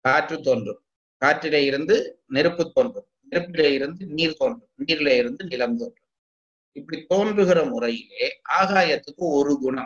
காற்று தோன்றும் காற்றிலே இருந்து நெருப்பு தோன்றும் நெருப்பிலே இருந்து நீர் தோன்றும் நீரிலே இருந்து நிலம் தோன்றும் இப்படி தோன்றுகிற முறையிலே ஆகாயத்துக்கு ஒரு குணம்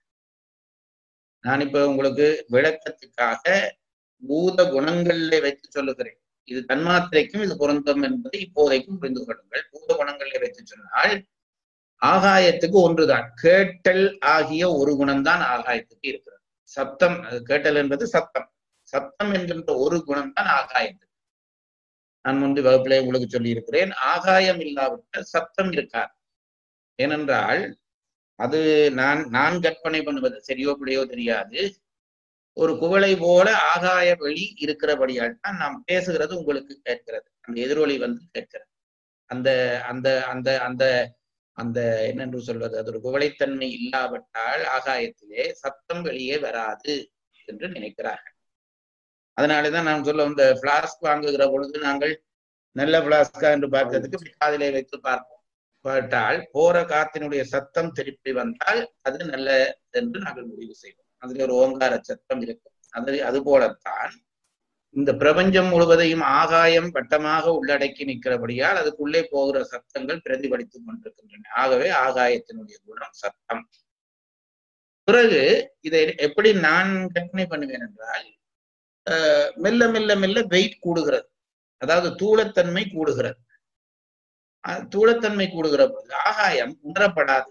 நான் இப்ப உங்களுக்கு விளக்கத்துக்காக பூத குணங்களிலே வைத்து சொல்லுகிறேன் இது தன்மாத்திரைக்கும் இது பொருந்தும் என்பதை இப்போதைக்கும் புரிந்து கொள்ளுங்கள் பூத குணங்களிலே வைத்து சொன்னால் ஆகாயத்துக்கு ஒன்றுதான் கேட்டல் ஆகிய ஒரு குணம்தான் ஆகாயத்துக்கு இருக்கிறது சப்தம் அது கேட்டல் என்பது சத்தம் சத்தம் என்கின்ற ஒரு குணம் தான் ஆகாயத்துக்கு நான் முன்பு வகுப்பிலே உங்களுக்கு சொல்லி இருக்கிறேன் ஆகாயம் இல்லாவிட்டால் சத்தம் இருக்காது ஏனென்றால் அது நான் நான் கற்பனை பண்ணுவது சரியோ பிழையோ தெரியாது ஒரு குவளை போல ஆகாய வெளி இருக்கிறபடியால் தான் நாம் பேசுகிறது உங்களுக்கு கேட்கிறது அந்த எதிரொலி வந்து கேட்கிறது அந்த அந்த அந்த அந்த அந்த என்னென்று சொல்வது அது ஒரு குவளைத்தன்மை இல்லாவிட்டால் ஆகாயத்திலே சத்தம் வெளியே வராது என்று நினைக்கிறார்கள் அதனாலதான் நான் சொல்ல இந்த பிளாஸ்க் வாங்குகிற பொழுது நாங்கள் நல்ல பிளாஸ்கா என்று பார்க்கறதுக்கு இப்படி காதிலே வைத்து பார்ப்போம் பார்த்தால் போற காத்தினுடைய சத்தம் திருப்பி வந்தால் அது நல்ல என்று நாங்கள் முடிவு செய்வோம் அதுல ஒரு ஓங்கார சத்தம் இருக்கும் அது அது போலத்தான் இந்த பிரபஞ்சம் முழுவதையும் ஆகாயம் வட்டமாக உள்ளடக்கி நிற்கிறபடியால் அதுக்குள்ளே போகிற சத்தங்கள் பிரதிபலித்துக் கொண்டிருக்கின்றன ஆகவே ஆகாயத்தினுடைய குணம் சத்தம் பிறகு இதை எப்படி நான் கற்பனை பண்ணுவேன் என்றால் அஹ், மெல்ல மெல்ல மெல்ல வெயிட் கூடுகிறது அதாவது தூளத்தன்மை கூடுகிறது அஹ், தூளத்தன்மை கூடுகிற பொழுது ஆகாயம் உணரப்படாது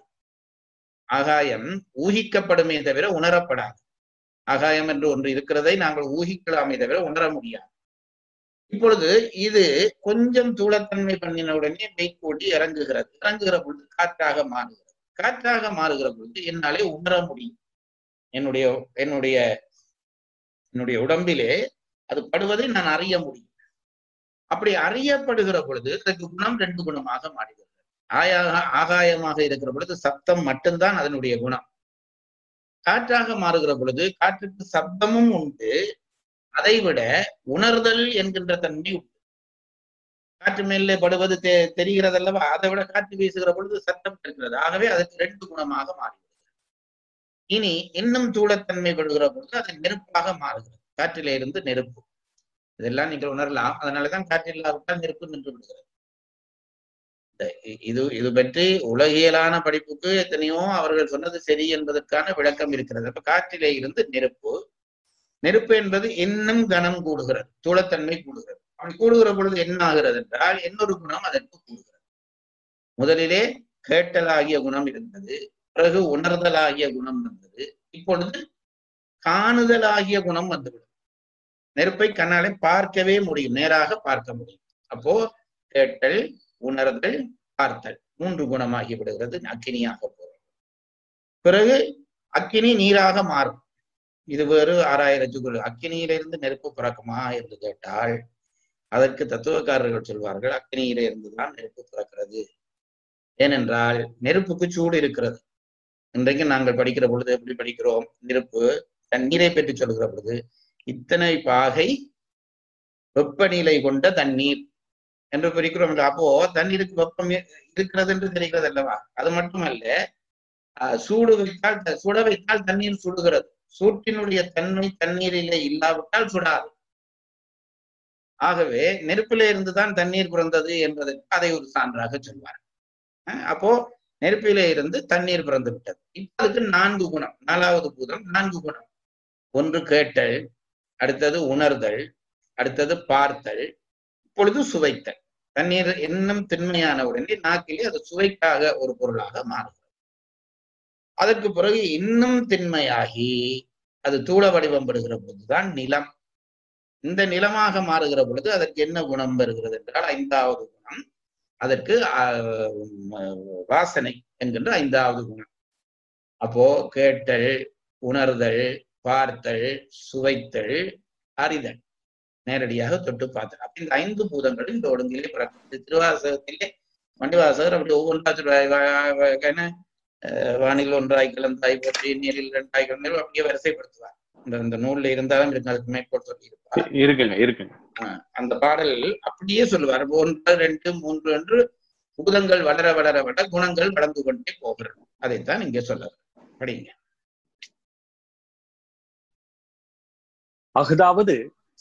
ஆகாயம் ஊகிக்கப்படுமே தவிர உணரப்படாது ஆகாயம் என்று ஒன்று இருக்கிறதை நாங்கள் ஊகிக்கலாமே தவிர உணர முடியாது இப்பொழுது இது கொஞ்சம் தூளத்தன்மை பண்ணின உடனே வெயிட் கூடி இறங்குகிறது இறங்குகிற பொழுது காற்றாக மாறுகிறது காற்றாக மாறுகிற பொழுது என்னாலே உணர முடியும் என்னுடைய என்னுடைய என்னுடைய உடம்பிலே அது படுவதை நான் அறிய முடியும் அப்படி அறியப்படுகிற பொழுது அதுக்கு குணம் ரெண்டு குணமாக மாறுகிறது ஆயா ஆகாயமாக இருக்கிற பொழுது சப்தம் மட்டும்தான் அதனுடைய குணம் காற்றாக மாறுகிற பொழுது காற்றுக்கு சப்தமும் உண்டு அதை விட உணர்தல் என்கின்ற தன்மை உண்டு காற்று மேலே படுவது தெ தெரிகிறது அல்லவா அதை விட காற்று வீசுகிற பொழுது சத்தம் இருக்கிறது ஆகவே அதுக்கு ரெண்டு குணமாக மாறிவிடுகிறது இனி இன்னும் தூளத்தன்மை படுகிற பொழுது அது நெருப்பாக மாறுகிறது காற்றிலே இருந்து நெருப்பு இதெல்லாம் நீங்கள் உணரலாம் அதனாலதான் காற்று இல்லாவிட்டால் நெருப்பு நின்று விடுகிறது இந்த இ- இது இது பற்றி உலகியலான படிப்புக்கு எத்தனையோ அவர்கள் சொன்னது சரி என்பதற்கான விளக்கம் இருக்கிறது அப்ப காற்றிலே இருந்து நெருப்பு நெருப்பு என்பது இன்னும் கனம் கூடுகிறது தூளத்தன்மை கூடுகிறது அப்படி கூடுகிற பொழுது என்ன ஆகிறது என்றால் இன்னொரு குணம் அதற்கு கூடுகிறது முதலிலே கேட்டலாகிய குணம் இருந்தது பிறகு உணர்தலாகிய குணம் வந்தது இப்பொழுது காணுதலாகிய குணம் வந்துவிடும் நெருப்பை கண்ணாலே பார்க்கவே முடியும் நேராக பார்க்க முடியும் அப்போ கேட்டல் உணர்தல் பார்த்தல் மூன்று குணமாகி விடுகிறது அக்கினியாக போகிறது பிறகு அக்கினி நீராக மாறும் இது வேறு ஆறாயிரத்துக்குள் அக்கினியிலிருந்து நெருப்பு பிறக்குமா என்று கேட்டால் அதற்கு தத்துவக்காரர்கள் சொல்வார்கள் அக்கினியில இருந்துதான் நெருப்பு பிறக்கிறது ஏனென்றால் நெருப்புக்கு சூடு இருக்கிறது இன்றைக்கு நாங்கள் படிக்கிற பொழுது எப்படி படிக்கிறோம் நெருப்பு தண்ணீரை பற்றி சொல்கிற பொழுது இத்தனை பாகை வெப்பநிலை கொண்ட தண்ணீர் என்று பிரிக்கிறோம் அப்போ தண்ணீருக்கு வெப்பம் இ- இருக்கிறது என்று தெரிகிறது அல்லவா அது மட்டுமல்ல ஆஹ் சூடு வைத்தால் த- சுட வைத்தால் தண்ணீர் சுடுகிறது சூட்டினுடைய தன்மை தண்ணீரிலே இல்லாவிட்டால் சுடாது ஆகவே நெருப்பிலே இருந்துதான் தண்ணீர் பிறந்தது என்பதற்கு அதை ஒரு சான்றாக சொல்வார் அஹ் அப்போ நெருப்பிலே இருந்து தண்ணீர் பிறந்து விட்டது இப்ப அதுக்கு நான்கு குணம் நாலாவது பூதம் நான்கு குணம் ஒன்று கேட்டல் அடுத்தது உணர்தல் அடுத்தது பார்த்தல் இப்பொழுது சுவைத்தல் தண்ணீர் இன்னும் திண்மையான உடனே நாக்கிலே அது சுவைக்காக ஒரு பொருளாக மாறுகிறது அதற்கு பிறகு இன்னும் திண்மையாகி அது தூள வடிவம் பெறுகிற பொழுதுதான் நிலம் இந்த நிலமாக மாறுகிற பொழுது அதற்கு என்ன குணம் வருகிறது என்றால் ஐந்தாவது குணம் அதற்கு ஆஹ், உம், வாசனை என்கின்ற ஐந்தாவது குணம் அப்போ கேட்டல் உணர்தல் பார்த்தல் சுவைத்தல் அறிதல் நேரடியாக தொட்டு பார்த்தல் அப்ப இந்த ஐந்து பூதங்களும் இந்த ஒழுங்கிலே பிறக்கும் திருவாசகத்திலே மண்டிவாசகர் அப்படி ஒவ்வொன்றா சொல்றாரு. வ- வ- என்ன அஹ், வானில் ஒன்றாய் கிளந்தாய் பற்றி நீரில் இரண்டாய் கிளந்தாய் அப்படியே வரிசைப்படுத்துவார் இந்த இந்த நூல்ல இருந்தாலும் இருக்கு அதுக்கு மேற்கோள் சொல்லி இருப்பார் இருக்குங்க இருக்குங்க அந்த பாடல் அப்படியே சொல்லுவார் ஒன்று ரெண்டு மூன்று என்று பூதங்கள் வளர வளர வளர குணங்கள் வளர்ந்து கொண்டே போகிறது அதைத்தான் இங்கே சொல்ல படிங்க அஃதாவது